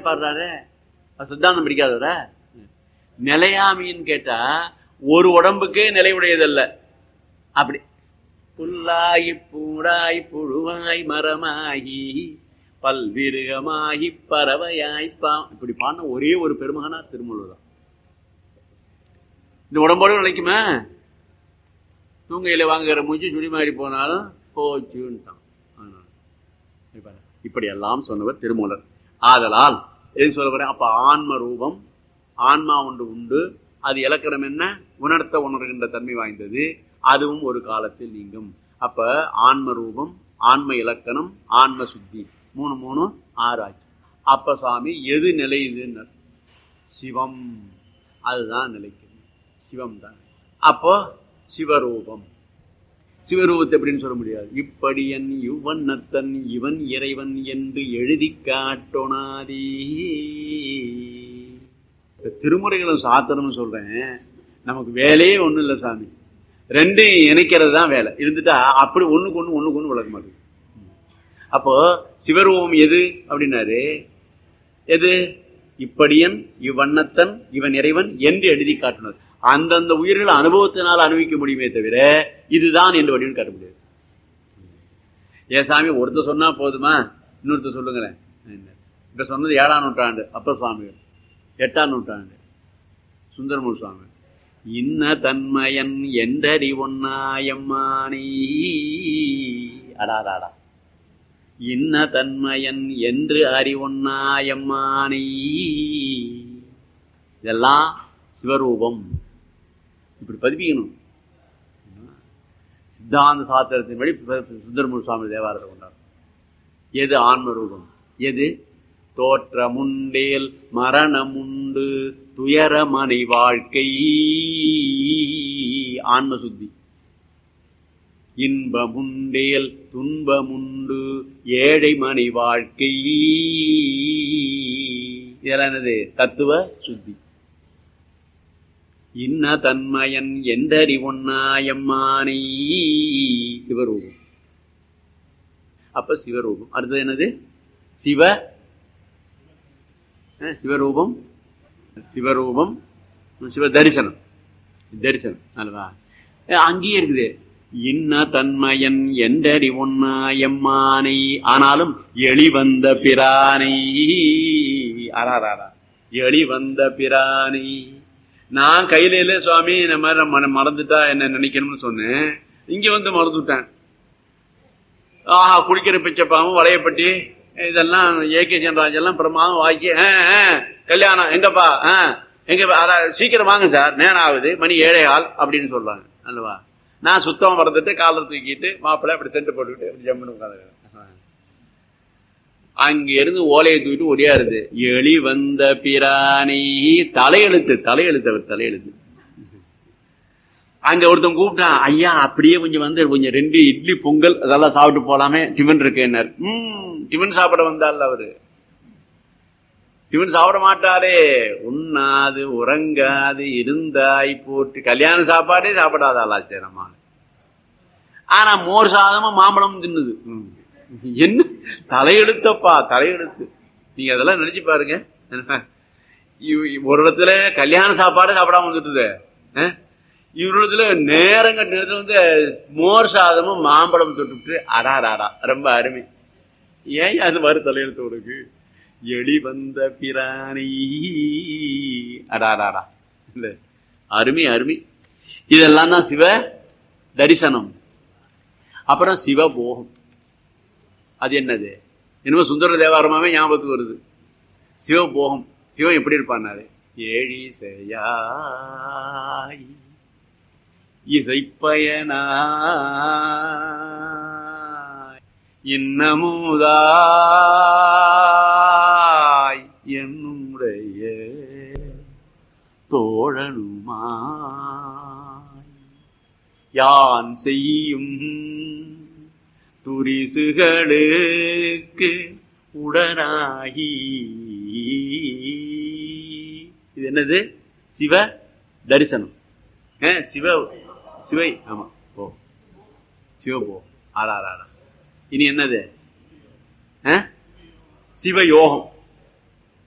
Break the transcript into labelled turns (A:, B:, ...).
A: பாடுறாரு அது சித்தாந்தம் பிடிக்காதவர நிலையாமின்னு கேட்டா ஒரு உடம்புக்கே நிலையுடையதல்ல அப்படி புல்லாகி பூடாய் புழுவாய் மரமாகி பல்விருகமாகி பறவையாய் பா இப்படி பாடின ஒரே ஒரு பெருமகனா திருமூலர் தான் இந்த உடம்போடு நிலைக்குமா தூங்கையில வாங்குற மூச்சு சுடி மாறி போனாலும் போச்சுன்ட்டான் அதனால. இப்ப பாரு. இப்படி எல்லாம் சொன்னவர் திருமூலர் ஆதலால் எது சொல்ல போறேன் அப்ப ஆன்ம ரூபம் ஆன்மா ஒன்று உண்டு அது இலக்கணம் என்ன உணர்த்த உணர்கின்ற தன்மை வாய்ந்தது அதுவும் ஒரு காலத்தில் நீங்கும் அப்ப ஆன்ம ரூபம் ஆன்ம இலக்கணம் ஆன்ம சுத்தி மூணு மூணு ஆறு ஆச்சு அப்ப சாமி எது நிலையுதுன்னு சிவம் அதுதான் நிலைக்கும் சிவம் தான் அப்போ சிவரூபம் சிவரூபத்தை எப்படின்னு சொல்ல முடியாது இப்படியன் இவ்வண்ணத்தன் இவன் இறைவன் என்று எழுதி காட்டோனாதே இப்ப திருமுறைகளும் சாத்திரம்னு சொல்றேன் நமக்கு வேலையே ஒண்ணும் இல்லை சாமி ரெண்டையும் இணைக்கிறது தான் வேலை இருந்துட்டா அப்படி ஒண்ணுக்கு ஒண்ணு ஒண்ணுக்கு ஒண்ணு விளக்க மாட்டேங்குது அப்போ சிவரூபம் எது அப்படின்னாரு எது இப்படியன் இவ்வண்ணத்தன் இவன் இறைவன் என்று எழுதி காட்டினார் அந்தந்த உயிர்கள் அனுபவத்தினால் அனுபவிக்க முடியுமே தவிர இதுதான் என்று வடிவம் காட்ட முடியாது ஏன் சாமி ஒருத்தர் சொன்னா போதுமா இன்னொருத்தர் சொல்லுங்களேன் இப்ப சொன்னது ஏழாம் நூற்றாண்டு அப்பர் சுவாமிகள் எட்டாம் நூற்றாண்டு சுந்தரமூர் சுவாமி இன்ன தன்மயன் என்றறி ஒன்னாயம்மானி அடாடாடா இன்ன தன்மயன் என்று அறிவொன்னாயம்மானி இதெல்லாம் சிவரூபம் இப்படி பதிப்பிக்கணும் சித்தாந்த சாத்திரத்தின் வழி சுந்தரமூர் சுவாமி தேவாரத்தை கொண்டார் எது ஆன்ம ரூபம் எது தோற்றமுண்டேல் மரணமுண்டு துயரமனை வாழ்க்கை ஆன்ம சுத்தி இன்பமுண்டேல் துன்பமுண்டு ஏழை மணி வாழ்க்கை இதெல்லாம் என்னது தத்துவ சுத்தி இன்ன தன்மயன் எந்தறி ஒன்னாயம்மானை சிவரூபம் அப்ப சிவரூபம் அடுத்தது என்னது சிவ அஹ், சிவரூபம் சிவரூபம் சிவ தரிசனம் தரிசனம் அல்லவா அஹ், அங்கேயே இருக்குது இன்ன தன்மயன் எந்தறி ஒன்னாயம்மானை ஆனாலும் எளி வந்த பிரானை அராராரா எளி வந்த பிரானை நான் கையில இல்ல சுவாமி இந்த மாதிரி நான் மற- மறந்துட்டா என்ன நினைக்கணும்னு சொன்னேன் இங்க வந்து மறந்துட்டேன் ஆஹா குளிக்கிற பிச்சைப்பாவும் வளையப்பட்டி இதெல்லாம் ஏகே சென்ராஜ் எல்லாம் பிரமாதம் வாக்கி ஆ, ஆ, கல்யாணம் எங்கப்பா ஆ, எங்க அதான் சீக்கிரம் வாங்க சார் நேரம் ஆகுது மணி ஏழே ஆள் அப்படின்னு சொல்றாங்க அல்லவா நான் சுத்தம் மறந்துட்டு காலர் தூக்கிட்டு மாப்பிள்ளை அப்படி சென்ட் போட்டுக்கிட்டு அப்படி ஜம்முன்னு உட்காந்து அங்க இருந்து ஓலையை தூக்கிட்டு ஒடியாருது எலி வந்த பிராணி தலையெழுத்து தலையெழுத்து அவர் தலையெழுத்து அங்க ஒருத்தன் கூப்பிட்டான் ஐயா அப்படியே கொஞ்சம் வந்து கொஞ்சம் ரெண்டு இட்லி பொங்கல் அதெல்லாம் சாப்பிட்டு போலாமே டிஃபன் இருக்குன்னாரு ம் டிஃபன் சாப்பிட வந்தால் அவரு டிஃபன் சாப்பிட மாட்டாரே உண்ணாது உறங்காது இருந்தாய் போட்டு கல்யாண சாப்பாடே சாப்பிடாத ஆளாச்சேரமா ஆனா மோர் சாதமும் மாம்பழமும் தின்னுது ம். என்ன தலையெழுத்தப்பா தலையெழுத்து நீங்க அதெல்லாம் நினைச்சு பாருங்க இவ்- இவ் ஒரு இடத்துல கல்யாண சாப்பாடு சாப்பிடாம வந்துட்டுது அஹ்? இவரு இடத்துல நேரம் கட்டினது வந்து மோர் சாதமும் மாம்பழம் தொட்டுட்டு அடாடாடா ரொம்ப அருமை ஏன் அது மாதிரி தலையெழுத்து உனக்கு எளி வந்த பிராணி அடாடாடா இல்ல அருமை அருமை இதெல்லாம் தான் சிவ தரிசனம் அப்புறம் சிவபோகம் அது என்னது என்னமோ சுந்தர தேவாரமாவே ஞாபகத்துக்கு வருது சிவபோகம் சிவம் எப்படி இருப்பான்னாரு ஏழிசையாய் இசைப்பயனாய் இன்னமுதாய் என்னுடைய தோழனுமாய் யான் செய்யும் துரிசுகளுக்கு உடனாகி இது என்னது சிவ தரிசனம் அஹ், சிவ சிவை ஆமா ஓ சிவபோ ஆடா ஆடா இனி என்னது அஹ்? சிவயோகம்